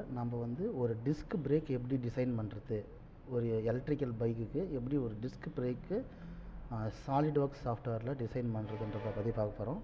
நம்ம வந்து ஒரு டிஸ்க் பிரேக் எப்படி டிசைன் பண்ணுறது ஒரு எலக்ட்ரிக்கல் பைக்குக்கு எப்படி ஒரு டிஸ்க் பிரேக்கு சாலிட் ஒர்க் சாஃப்ட்வேரில் டிசைன் பண்ணுறதுன்றதை பற்றி பார்க்க போகிறோம்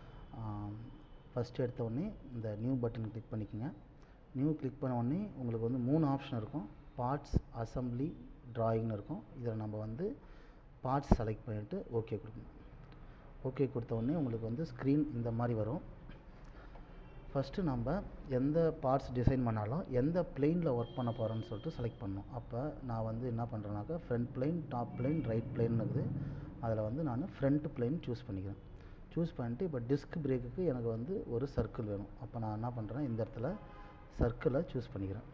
ஃபஸ்ட்டு எடுத்த உடனே இந்த நியூ பட்டன் கிளிக் பண்ணிக்கோங்க நியூ கிளிக் பண்ண உடனே உங்களுக்கு வந்து மூணு ஆப்ஷன் இருக்கும் பார்ட்ஸ் அசம்பிளி ட்ராயிங்னு இருக்கும் இதில் நம்ம வந்து பார்ட்ஸ் செலக்ட் பண்ணிவிட்டு ஓகே கொடுக்கணும் ஓகே கொடுத்த உடனே உங்களுக்கு வந்து ஸ்க்ரீன் இந்த மாதிரி வரும் ஃபஸ்ட்டு நம்ம எந்த பார்ட்ஸ் டிசைன் பண்ணாலும் எந்த பிளெயினில் ஒர்க் பண்ண போகிறோன்னு சொல்லிட்டு செலக்ட் பண்ணணும் அப்போ நான் வந்து என்ன பண்ணுறேன்னாக்கா front plane top plane right plane இருக்குது அதில் வந்து நான் ஃப்ரண்ட் பிளெயின் சூஸ் பண்ணிக்கிறேன் சூஸ் பண்ணிட்டு இப்போ டிஸ்க் பிரேக்குக்கு எனக்கு வந்து ஒரு சர்க்கிள் வேணும் அப்போ நான் என்ன பண்ணுறேன் இந்த இடத்துல சர்க்கிளை சூஸ் பண்ணிக்கிறேன்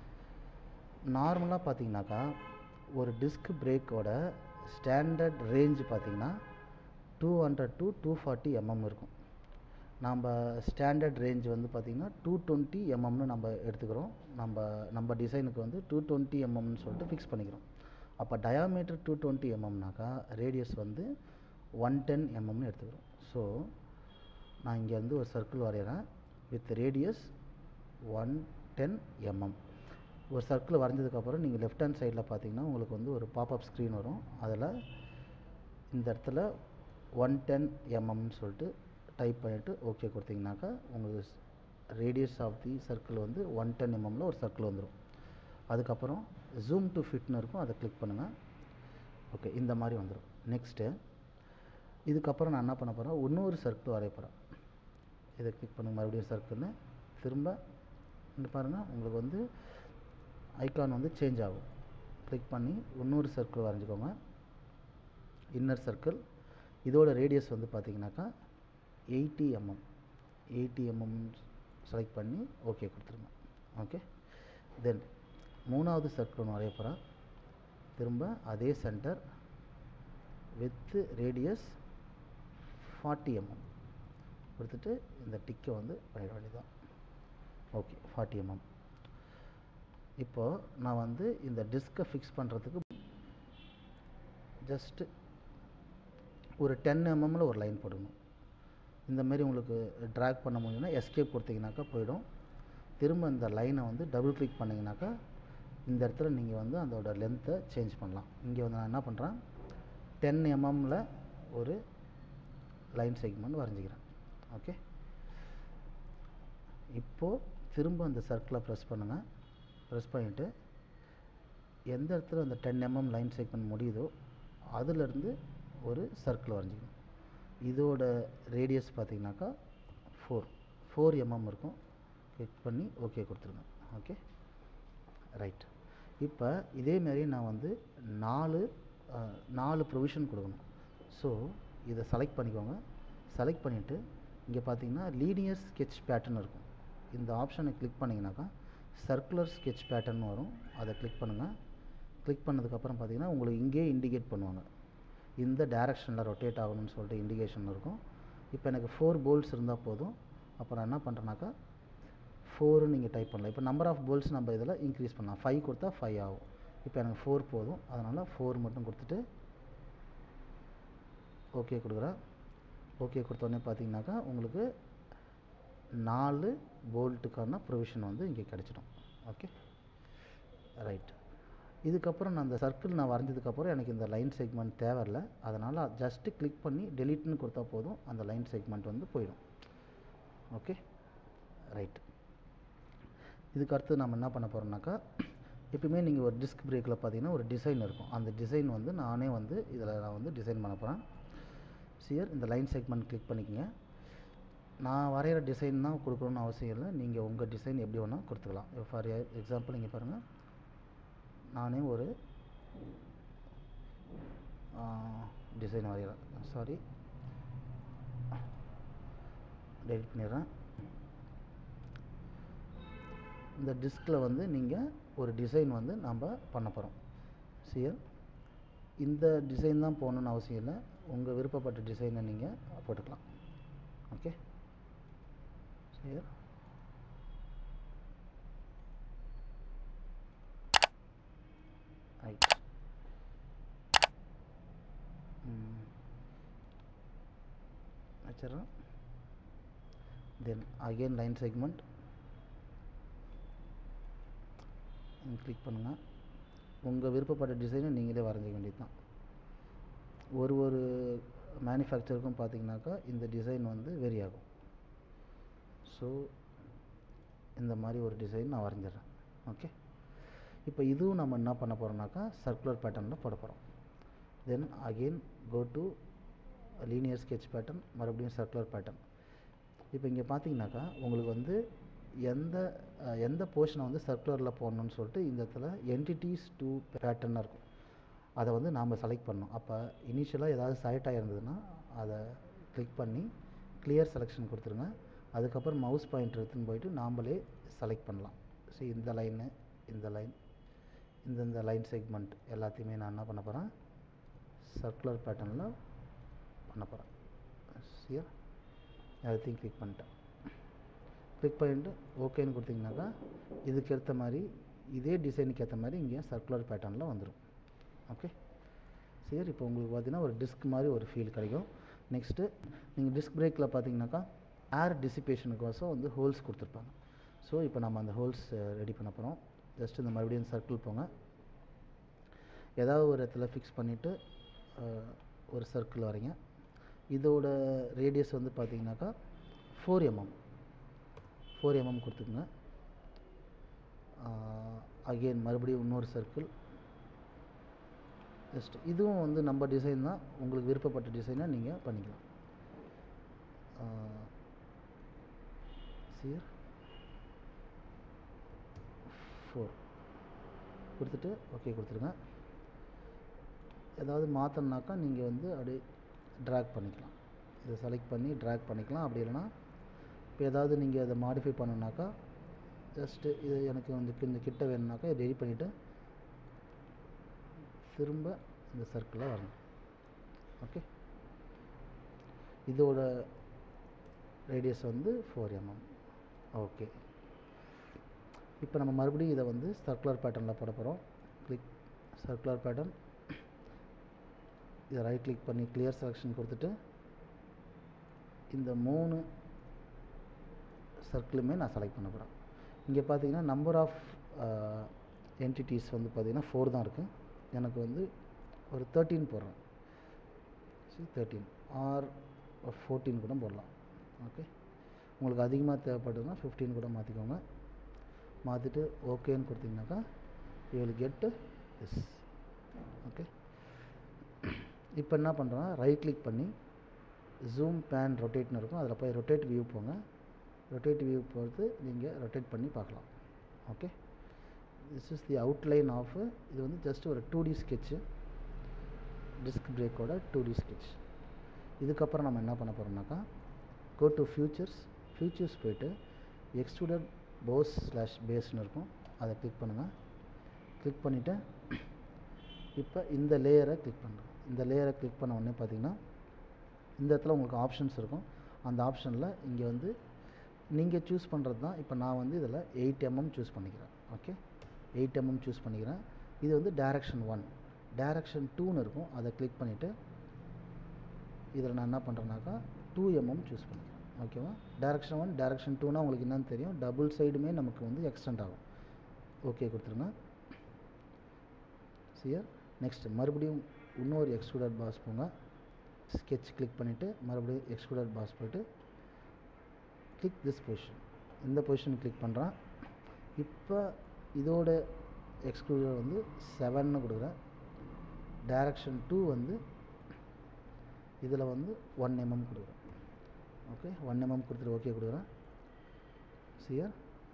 நார்மலாக பார்த்தீங்கன்னாக்கா ஒரு டிஸ்க் பிரேக்கோட ஸ்டாண்டர்ட் ரேஞ்ச் பார்த்தீங்கன்னா two hundred to two forty mm இருக்கும் நம்ம ஸ்டாண்டர்ட் ரேஞ்ச் வந்து பார்த்திங்கன்னா டூ டுவெண்ட்டி எம்எம்னு நம்ம எடுத்துக்கிறோம் நம்ம நம்ம டிசைனுக்கு வந்து டூ டுவெண்ட்டி எம்எம்னு சொல்லிட்டு ஃபிக்ஸ் பண்ணிக்கிறோம் அப்போ டயாமீட்டர் டூ டுவெண்ட்டி எம்எம்னாக்கா ரேடியஸ் வந்து ஒன் டென் எம்எம்னு எடுத்துக்கிறோம் ஸோ நான் இங்கே வந்து ஒரு சர்க்கிள் வரைகிறேன் with radius one ten mm ஒரு சர்க்கிள் வரைஞ்சதுக்கப்புறம் நீங்கள் லெஃப்ட் ஹேண்ட் சைடில் பார்த்தீங்கன்னா உங்களுக்கு வந்து ஒரு பாப்அப் ஸ்க்ரீன் வரும் அதில் இந்த இடத்துல ஒன் டென் எம்எம்னு சொல்லிட்டு டைப் பண்ணிவிட்டு ஓகே கொடுத்தீங்கனாக்கா உங்களுக்கு ரேடியஸ் ஆஃப் தி சர்க்கிள் வந்து ஒன் டென் எம்எம்மில் ஒரு சர்க்கிள் வந்துடும் அதுக்கப்புறம் ஜூம் டு ஃபிட்னு இருக்கும் அதை கிளிக் பண்ணுங்கள் ஓகே இந்த மாதிரி வந்துடும் நெக்ஸ்ட்டு இதுக்கப்புறம் நான் என்ன பண்ண போகிறேன் இன்னொரு சர்க்கிள் வரைய போகிறேன் இதை கிளிக் பண்ணுங்க மறுபடியும் சர்க்கிள்னு திரும்ப இங்கே பாருங்கள் உங்களுக்கு வந்து ஐக்கான் வந்து சேஞ்ச் ஆகும் கிளிக் பண்ணி இன்னொரு சர்க்கிள் வரைஞ்சிக்கோங்க இன்னர் சர்க்கிள் இதோட ரேடியஸ் வந்து பார்த்தீங்கன்னாக்கா eighty mm eighty mm select பண்ணி ஓகே கொடுத்துருங்க ஓகே தென் மூணாவது சர்க்கிள் ஒன்று வரைய போகிறேன் திரும்ப அதே centre with radius forty mm கொடுத்துட்டு இந்த டிக்கை வந்து பண்ணிட வேண்டியதான் ஓகே ஃபார்ட்டி எம்எம் இப்போது நான் வந்து இந்த டிஸ்கை ஃபிக்ஸ் பண்ணுறதுக்கு ஜஸ்ட்டு ஒரு டென் எம்எம்மில் ஒரு லைன் போடணும் இந்த மாதிரி உங்களுக்கு ட்ராக் பண்ண முடியும்னா எஸ்கேப் கொடுத்தீங்கனாக்கா போயிடும் திரும்ப இந்த லைனை வந்து டபுள் கிளிக் பண்ணிங்கனாக்கா இந்த இடத்துல நீங்கள் வந்து அதோட லென்த்தை சேஞ்ச் பண்ணலாம் இங்கே வந்து நான் என்ன பண்ணுறேன் டென் எம்எம்மில் ஒரு லைன் செக்மெண்ட் வரைஞ்சிக்கிறேன் ஓகே இப்போது திரும்ப அந்த சர்க்கிளை ப்ரெஸ் பண்ணுங்கள் ப்ரெஸ் பண்ணிவிட்டு எந்த இடத்துல அந்த டென் எம்எம் லைன் செக்மெண்ட் முடியுதோ அதிலிருந்து ஒரு சர்க்கிள் வரைஞ்சிக்கணும் இதோட ரேடியஸ் பார்த்தீங்கன்னாக்கா ஃபோர் ஃபோர் எம்எம் இருக்கும் கிளிக் பண்ணி ஓகே கொடுத்துருங்க ஓகே ரைட் இப்போ இதேமாரி நான் வந்து நாலு நாலு ப்ரொவிஷன் கொடுக்கணும் ஸோ இதை செலக்ட் பண்ணிக்கோங்க செலக்ட் பண்ணிவிட்டு இங்கே பார்த்தீங்கன்னா லீனியர் ஸ்கெட்ச் பேட்டர்ன் இருக்கும் இந்த ஆப்ஷனை கிளிக் பண்ணிங்கனாக்கா சர்க்குலர் ஸ்கெட்ச் பேட்டர்ன் வரும் அதை கிளிக் பண்ணுங்கள் கிளிக் பண்ணதுக்கப்புறம் பார்த்தீங்கன்னா உங்களுக்கு இங்கேயே இண்டிகேட் பண்ணுவாங்க இந்த டேரெக்ஷனில் ரொட்டேட் ஆகணும்னு சொல்லிட்டு இண்டிகேஷன் இருக்கும் இப்போ எனக்கு ஃபோர் போல்ஸ் இருந்தால் போதும் அப்போ நான் என்ன பண்ணுறேன்னாக்கா ஃபோரு நீங்கள் டைப் பண்ணலாம் இப்போ நம்பர் ஆஃப் போல்ஸ் நம்ம இதில் இன்க்ரீஸ் பண்ணலாம் ஃபைவ் கொடுத்தா ஃபைவ் ஆகும் இப்போ எனக்கு ஃபோர் போதும் அதனால் ஃபோர் மட்டும் கொடுத்துட்டு ஓகே கொடுக்குறேன் ஓகே கொடுத்தோடனே பார்த்தீங்கன்னாக்கா உங்களுக்கு நாலு போல்ட்டுக்கான ப்ரொவிஷன் வந்து இங்கே கிடச்சிடும் ஓகே ரைட் இதுக்கப்புறம் நான் அந்த சர்க்கிள் நான் வரைஞ்சதுக்கப்புறம் எனக்கு இந்த லைன் செக்மெண்ட் தேவையில்லை அதனால் ஜஸ்ட்டு கிளிக் பண்ணி டெலிட்னு கொடுத்தா போதும் அந்த லைன் செக்மெண்ட் வந்து போயிடும் ஓகே ரைட் இதுக்கு அடுத்து நம்ம என்ன பண்ண போகிறோம்னாக்கா எப்பயுமே நீங்கள் ஒரு டிஸ்க் பிரேக்கில் பார்த்தீங்கன்னா ஒரு டிசைன் இருக்கும் அந்த டிசைன் வந்து நானே வந்து இதில் நான் வந்து டிசைன் பண்ண போகிறேன் சியர் இந்த லைன் செக்மெண்ட் கிளிக் பண்ணிக்கோங்க நான் வரைகிற டிசைன் தான் கொடுக்கணும்னு அவசியம் இல்லை நீங்கள் உங்கள் டிசைன் எப்படி வேணால் கொடுத்துக்கலாம் ஃபார் எக்ஸாம்பிள் இங்கே பாருங்கள் நானே ஒரு டிசைன் வரைகிறேன் சாரி டெலிட் பண்ணிடுறேன் இந்த டிஸ்கில் வந்து நீங்கள் ஒரு டிசைன் வந்து நம்ம பண்ண போகிறோம் சியர் இந்த டிசைன் தான் போகணுன்னு அவசியம் இல்லை உங்கள் விருப்பப்பட்ட டிசைனை நீங்கள் போட்டுக்கலாம் ஓகே சியர் ரைட் வச்சிடறேன் then again line segment click பண்ணுங்கள் உங்கள் விருப்பப்பட்ட டிசைனை நீங்களே வரைஞ்சிக்க வேண்டியது தான் ஒரு ஒரு மேனுஃபேக்சருக்கும் பார்த்தீங்கன்னாக்கா இந்த டிசைன் வந்து வெரி ஆகும் ஸோ இந்த மாதிரி ஒரு டிசைன் நான் வரைஞ்சிடுறேன் ஓகே இப்போ இதுவும் நம்ம என்ன பண்ண போகிறோம்னாக்கா சர்க்குலர் பேட்டர்னில் போட போகிறோம் then again go to linear sketch pattern மறுபடியும் சர்க்குலர் பேட்டர்ன் இப்போ இங்கே பார்த்தீங்கன்னாக்கா உங்களுக்கு வந்து எந்த அஹ், எந்த போர்ஷனை வந்து சர்க்குலரில் போடணும்னு சொல்லிட்டு இந்த இடத்துல என்டிட்டிஸ் டூ பேட்டர்னாக இருக்கும் அதை வந்து நாம் செலக்ட் பண்ணணும் அப்போ இனிஷியலாக ஏதாவது செலக்ட் ஆகிருந்ததுன்னா அதை கிளிக் பண்ணி கிளியர் செலெக்ஷன் கொடுத்துருங்க அதுக்கப்புறம் மவுஸ் பாயிண்ட் எடுத்துன்னு போயிட்டு நாமளே செலக்ட் பண்ணலாம் ஸோ இந்த லைனு இந்த லைன் இந்தந்த லைன் செக்மெண்ட் எல்லாத்தையுமே நான் என்ன பண்ண போகிறேன் சர்க்குலர் பேட்டர்னில் பண்ண போகிறேன் சரியா எல்லாத்தையும் கிளிக் பண்ணிட்டேன் கிளிக் பண்ணிட்டு ஓகேன்னு கொடுத்தீங்கன்னாக்கா இதுக்கு ஏற்ற மாதிரி இதே டிசைனுக்கு ஏற்ற மாதிரி இங்கே சர்க்குலர் பேட்டர்னில் வந்துடும் ஓகே சரி இப்போ உங்களுக்கு பார்த்தீங்கன்னா ஒரு டிஸ்க் மாதிரி ஒரு ஃபீல் கிடைக்கும் நெக்ஸ்ட்டு நீங்கள் டிஸ்க் பிரேக்கில் பார்த்தீங்கன்னாக்கா ஏர் டிசிபேஷனுக்கோசம் வந்து ஹோல்ஸ் கொடுத்துருப்பாங்க ஸோ இப்போ நம்ம அந்த ஹோல்ஸ் ரெடி பண்ண போகிறோம் ஜஸ்ட் இந்த மறுபடியும் சர்க்கிள் போங்க ஏதாவது ஒரு இடத்துல ஃபிக்ஸ் பண்ணிவிட்டு ஒரு சர்க்கிள் வரைங்க இதோட ரேடியஸ் வந்து பார்த்தீங்கன்னாக்கா ஃபோர் எம்எம் ஃபோர் எம்எம் கொடுத்துக்குங்க அகெயின் மறுபடியும் இன்னொரு சர்க்கிள் ஜஸ்ட் இதுவும் வந்து நம்ம டிசைன் தான் உங்களுக்கு விருப்பப்பட்ட டிசைனை நீங்கள் பண்ணிக்கலாம் சியர் ஃபோர் கொடுத்துட்டு ஓகே கொடுத்துருங்க ஏதாவது மாற்றணுனாக்கா நீங்கள் வந்து அப்படியே ட்ராக் பண்ணிக்கலாம் இதை செலக்ட் பண்ணி ட்ராக் பண்ணிக்கலாம் அப்படி இல்லைன்னா இப்போ ஏதாவது நீங்கள் அதை மாடிஃபை பண்ணணுனாக்கா ஜஸ்ட்டு இது எனக்கு வந்து இந்த கிட்ட வேணும்னாக்கா இதை ரெடி பண்ணிவிட்டு திரும்ப இந்த சர்க்கிளில் வரணும் ஓகே இதோட ரேடியஸ் வந்து ஃபோர் எம்எம் ஓகே இப்போ நம்ம மறுபடியும் இதை வந்து சர்க்குலர் பேட்டர்னில் போட போகிறோம் கிளிக் சர்க்குலர் பேட்டர்ன் இதை ரைட் கிளிக் பண்ணி கிளியர் செலெக்ஷன் கொடுத்துட்டு இந்த மூணு சர்க்கிளுமே நான் செலக்ட் பண்ண போகிறேன் இங்கே பார்த்தீங்கன்னா நம்பர் ஆஃப் என்டிட்டிஸ் வந்து பார்த்தீங்கன்னா ஃபோர் தான் இருக்குது எனக்கு வந்து ஒரு தேர்ட்டீன் போடுறேன் சரி தேர்ட்டீன் ஆர் ஃபோர்டீன் கூட போடலாம் ஓகே உங்களுக்கு அதிகமாக தேவைப்படுதுன்னா ஃபிஃப்டீன் கூட மாற்றிக்கோங்க மாற்றிட்டு ஓகேன்னு கொடுத்தீங்கன்னாக்கா you will get this okay இப்போ என்ன பண்ணுறோன்னா ரைட் கிளிக் பண்ணி ஜூம் பேன் ரொட்டேட்னு இருக்கும் அதில் போய் ரொட்டேட் வியூ போங்க ரொட்டேட் வியூ பொறுத்து நீங்கள் ரொட்டேட் பண்ணி பார்க்கலாம் okay this is the outline of இது வந்து ஜஸ்ட் ஒரு டூ டி ஸ்கெட்சு டிஸ்க் பிரேக்கோட டூ டி ஸ்கெட்ச் இதுக்கப்புறம் நம்ம என்ன பண்ண போகிறோம்னாக்கா கோ டு ஃபியூச்சர்ஸ் ஃபியூச்சர்ஸ் போயிட்டு எக்ஸ்ட்ரூடட் போஸ் ஸ்லாஷ் பேஸ்னு இருக்கும் அதை கிளிக் பண்ணுங்கள் கிளிக் பண்ணிவிட்டு இப்போ இந்த லேயரை கிளிக் பண்ணுறேன் இந்த லேயரை கிளிக் பண்ண உடனே பார்த்தீங்கன்னா இந்த இடத்துல உங்களுக்கு ஆப்ஷன்ஸ் இருக்கும் அந்த ஆப்ஷனில் இங்கே வந்து நீங்கள் சூஸ் பண்ணுறது தான் இப்போ நான் வந்து இதில் எயிட் எம்எம் சூஸ் பண்ணிக்கிறேன் ஓகே எயிட் எம்எம் சூஸ் பண்ணிக்கிறேன் இது வந்து டைரக்ஷன் ஒன் டைரக்ஷன் டூன்னு இருக்கும் அதை கிளிக் பண்ணிவிட்டு இதில் நான் என்ன பண்ணுறேன்னாக்கா டூ எம்எம் சூஸ் பண்ணிக்கிறேன் ஓகேவா டைரக்ஷன் ஒன் டைரக்ஷன் டூனா உங்களுக்கு என்னன்னு தெரியும் டபுள் சைடுமே நமக்கு வந்து எக்ஸ்டெண்ட் ஆகும் ஓகே கொடுத்துருங்க சியர் நெக்ஸ்ட் மறுபடியும் இன்னொரு எக்ஸ்ட்ரூடட் பாஸ் போங்க ஸ்கெட்ச் கிளிக் பண்ணிவிட்டு மறுபடியும் எக்ஸ்ட்ரூடட் பாஸ் போயிட்டு கிளிக் திஸ் பொசிஷன் இந்த பொசிஷன் கிளிக் பண்ணுறேன் இப்போ இதோட எக்ஸ்க்ளூடர் வந்து செவன்னு கொடுக்குறேன் டைரக்ஷன் டூ வந்து இதில் வந்து ஒன் எம்எம் கொடுக்குறேன் ஓகே ஒன் எம்எம் கொடுத்துட்டு ஓகே கொடுக்குறேன் சியர்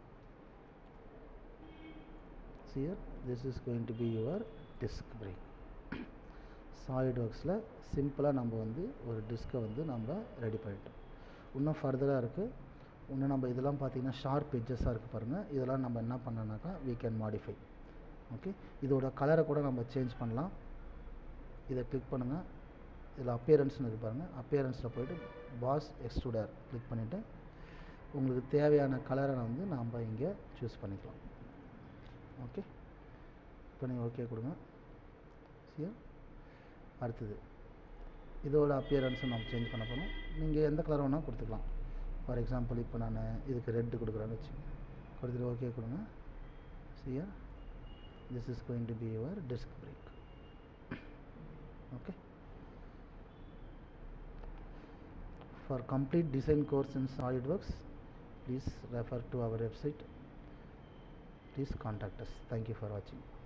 சியர் this is going to be your disc brake solid ஒர்க்ஸில் சிம்பிளாக நம்ம வந்து ஒரு டிஸ்கை வந்து நம்ம ரெடி பண்ணிட்டோம் இன்னும் ஃபர்தராக இருக்குது இன்னும் நம்ம இதெல்லாம் பார்த்தீங்கன்னா ஷார்ப் எட்ஜஸாக இருக்குது பாருங்கள் இதெல்லாம் நம்ம என்ன பண்ணோம்னாக்கா we கேன் மாடிஃபை ஓகே இதோட கலரை கூட நம்ம சேஞ்ச் பண்ணலாம் இதை கிளிக் பண்ணுங்கள் இதில் அப்பியரன்ஸ்னு இருக்கு பாருங்கள் அப்பியரன்ஸில் போயிட்டு பாஸ் எக்ஸ்ட்ரூடர் கிளிக் பண்ணிவிட்டு உங்களுக்கு தேவையான கலரை வந்து நாம் இங்கே சூஸ் பண்ணிக்கலாம் ஓகே இப்போ நீங்கள் ஓகே கொடுங்க சரியா அடுத்தது இதோட அப்பியரன்ஸும் நம்ம சேஞ்ச் பண்ண போகிறோம் நீங்கள் எந்த கலர் வேணால் கொடுத்துக்கலாம் ஃபார் எக்ஸாம்பிள் இப்போ நான் இதுக்கு ரெட்டு கொடுக்குறேன்னு வச்சு கொடுத்துட்டு ஓகே கொடுங்க சரியா this is going to be your disc brake okay for complete design course in SolidWorks please refer to our website please contact us thank you for watching